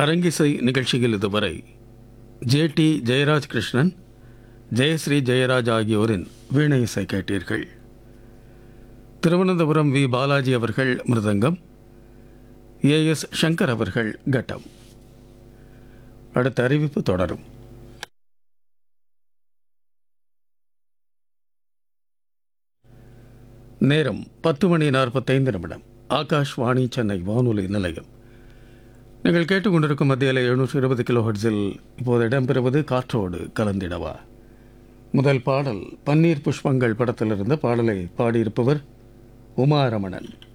அரங்கிசை நிகழ்ச்சியில் இதுவரை ஜே டி ஜெயராஜ் கிருஷ்ணன் ஜெயஸ்ரீ ஜெயராஜ் ஆகியோரின் வீணை இசை கேட்டீர்கள் திருவனந்தபுரம் வி பாலாஜி அவர்கள் மிருதங்கம் ஏ எஸ் சங்கர் அவர்கள் கட்டம் அடுத்த அறிவிப்பு தொடரும் நேரம் பத்து மணி நாற்பத்தைந்து நிமிடம் ஆகாஷ்வாணி சென்னை வானொலி நிலையம் நீங்கள் கேட்டுக்கொண்டிருக்கும் மத்தியில் எழுநூற்றி இருபது கிலோ ஹெர்ட்ஸில் இப்போது இடம்பெறுவது காற்றோடு கலந்திடவா முதல் பாடல் பன்னீர் புஷ்பங்கள் படத்திலிருந்து பாடலை பாடியிருப்பவர் உமாரமணன்